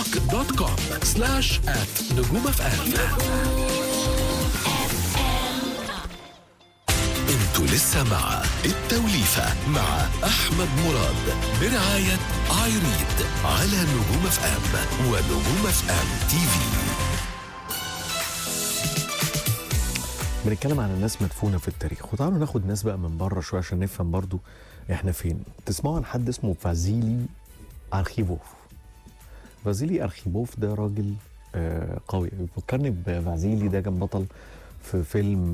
دوت كوم سلاش ات نجوم اف ام انتوا لسه مع التوليفة مع أحمد مراد برعاية ايريد على نجوم اف ام ونجوم اف ام تي في بنتكلم عن الناس مدفونة في التاريخ وتعالوا ناخد ناس بقى من بره شوية عشان نفهم برضو احنا فين تسمعوا عن حد اسمه فازيلي أرخيبوف فازيلي أرخيبوف ده راجل آه قوي بيفكرني بفازيلي ده كان بطل في فيلم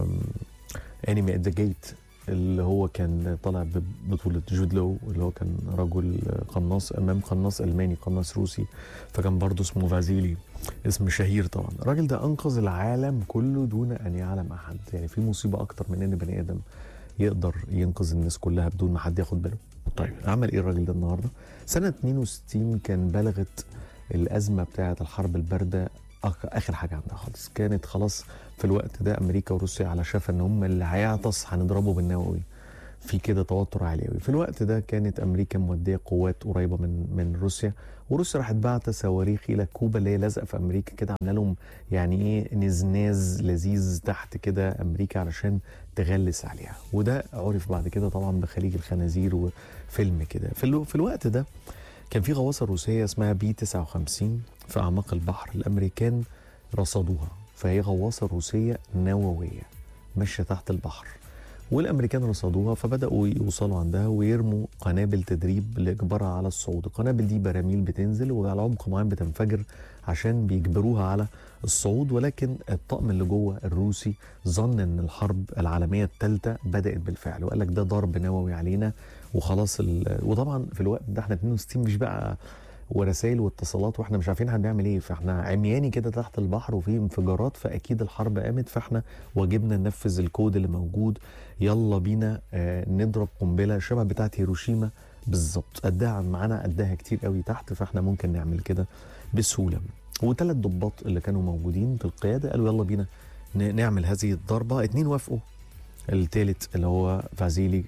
انمي ات ذا جيت اللي هو كان طالع ببطولة جود لو اللي هو كان رجل قناص أمام قناص ألماني قناص روسي فكان برضه اسمه فازيلي اسم شهير طبعا الراجل ده أنقذ العالم كله دون أن يعلم أحد يعني في مصيبة أكتر من إن بني آدم يقدر ينقذ الناس كلها بدون ما حد ياخد باله طيب عمل إيه الراجل ده النهاردة سنة 62 كان بلغت الأزمة بتاعة الحرب الباردة اخر حاجه عندها خالص كانت خلاص في الوقت ده امريكا وروسيا على شفا ان هم اللي هيعطس هنضربه بالنووي في كده توتر عالي قوي في الوقت ده كانت امريكا موديه قوات قريبه من من روسيا وروسيا راحت بعت صواريخ الى كوبا اللي هي لازقه في امريكا كده عامله لهم يعني ايه نزناز لذيذ تحت كده امريكا علشان تغلس عليها وده عرف بعد كده طبعا بخليج الخنازير وفيلم كده في, الو... في الوقت ده كان في غواصه روسيه اسمها بي 59 في اعماق البحر الامريكان رصدوها فهي غواصه روسيه نوويه ماشيه تحت البحر والامريكان رصدوها فبداوا يوصلوا عندها ويرموا قنابل تدريب لاجبارها على الصعود القنابل دي براميل بتنزل وعلى عمق معين بتنفجر عشان بيجبروها على الصعود ولكن الطقم اللي جوه الروسي ظن ان الحرب العالميه الثالثه بدات بالفعل وقال لك ده ضرب نووي علينا وخلاص وطبعا في الوقت ده احنا 62 مش بقى ورسائل واتصالات واحنا مش عارفين هنعمل ايه فاحنا عمياني كده تحت البحر وفي انفجارات فاكيد الحرب قامت فاحنا واجبنا ننفذ الكود اللي موجود يلا بينا آه نضرب قنبله شبه بتاعه هيروشيما بالظبط قدها معانا قدها كتير قوي تحت فاحنا ممكن نعمل كده بسهوله وثلاث ضباط اللي كانوا موجودين في القياده قالوا يلا بينا نعمل هذه الضربه اتنين وافقوا الثالث اللي هو فازيلي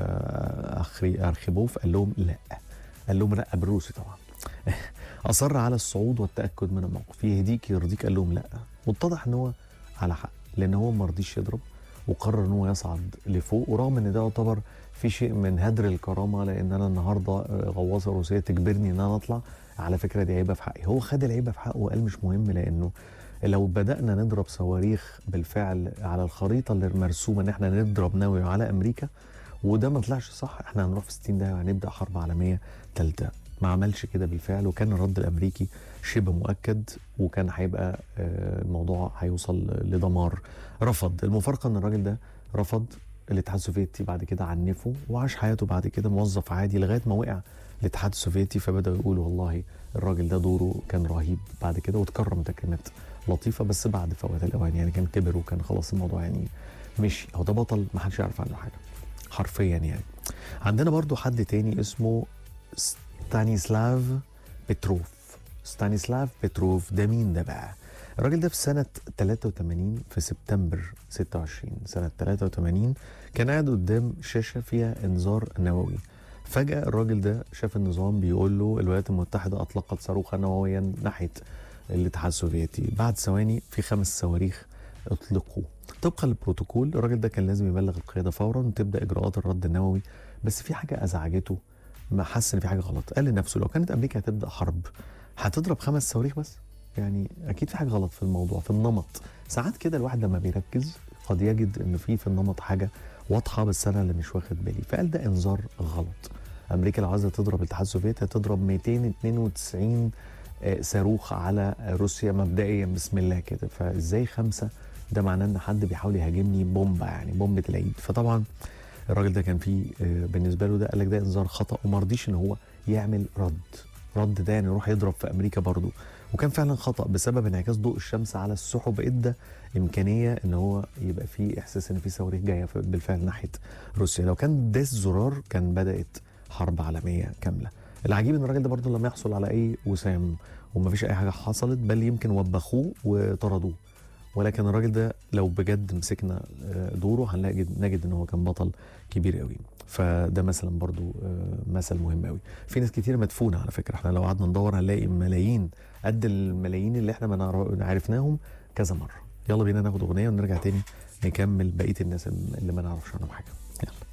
اخري ارخيبوف قال لهم لا قال لهم لا بالروسي طبعا اصر على الصعود والتاكد من الموقف يهديك يرضيك قال لهم لا واتضح ان هو على حق لان هو ما رضيش يضرب وقرر ان هو يصعد لفوق ورغم ان ده يعتبر في شيء من هدر الكرامه لان انا النهارده غواصه روسيه تجبرني ان انا اطلع على فكره دي عيبه في حقي هو خد العيبه في حقه وقال مش مهم لانه لو بدانا نضرب صواريخ بالفعل على الخريطه اللي مرسومه ان احنا نضرب نووي على امريكا وده ما طلعش صح احنا هنروح في 60 دقيقه وهنبدا حرب عالميه ثالثه ما عملش كده بالفعل وكان الرد الامريكي شبه مؤكد وكان هيبقى الموضوع هيوصل لدمار رفض المفارقه ان الراجل ده رفض الاتحاد السوفيتي بعد كده عنفه وعاش حياته بعد كده موظف عادي لغايه ما وقع الاتحاد السوفيتي فبداوا يقولوا والله الراجل ده دوره كان رهيب بعد كده وتكرم تكريمات لطيفه بس بعد فوات الاوان يعني كان كبر وكان خلاص الموضوع يعني مشي هو ده بطل ما حدش يعرف عنه حاجه حرفيا يعني عندنا برضو حد تاني اسمه ستانيسلاف بتروف ستانيسلاف بتروف ده مين ده بقى الراجل ده في سنة 83 في سبتمبر 26 سنة 83 كان قاعد قدام شاشة فيها انذار نووي فجأة الراجل ده شاف النظام بيقول له الولايات المتحدة أطلقت صاروخا نوويا ناحية الاتحاد السوفيتي بعد ثواني في خمس صواريخ اطلقوا طبقا للبروتوكول الراجل ده كان لازم يبلغ القيادة فورا تبدأ إجراءات الرد النووي بس في حاجة أزعجته ما حس ان في حاجه غلط قال لنفسه لو كانت امريكا هتبدا حرب هتضرب خمس صواريخ بس يعني اكيد في حاجه غلط في الموضوع في النمط ساعات كده الواحد لما بيركز قد يجد ان في في النمط حاجه واضحه بس انا اللي مش واخد بالي فقال ده انذار غلط امريكا لو عايزه تضرب الاتحاد السوفيتي هتضرب 292 صاروخ على روسيا مبدئيا بسم الله كده فازاي خمسه ده معناه ان حد بيحاول يهاجمني بومبا يعني بومبه العيد فطبعا الراجل ده كان فيه بالنسبه له ده قال لك ده انذار خطا وما رضيش ان هو يعمل رد رد ده يعني يروح يضرب في امريكا برضه وكان فعلا خطا بسبب انعكاس ضوء الشمس على السحب ادى امكانيه ان هو يبقى فيه احساس ان في صواريخ جايه بالفعل ناحيه روسيا لو كان داس زرار كان بدات حرب عالميه كامله العجيب ان الراجل ده برضه لم يحصل على اي وسام ومفيش اي حاجه حصلت بل يمكن وبخوه وطردوه ولكن الراجل ده لو بجد مسكنا آه، دوره هنلاقي نجد ان هو كان بطل كبير قوي فده مثلا برضو آه، مثل مهم قوي في ناس كتير مدفونه على فكره احنا لو قعدنا ندور هنلاقي ملايين قد الملايين اللي احنا ما نعر- عرفناهم كذا مره يلا بينا ناخد اغنيه ونرجع تاني نكمل بقيه الناس اللي ما نعرفش عنهم حاجه يلا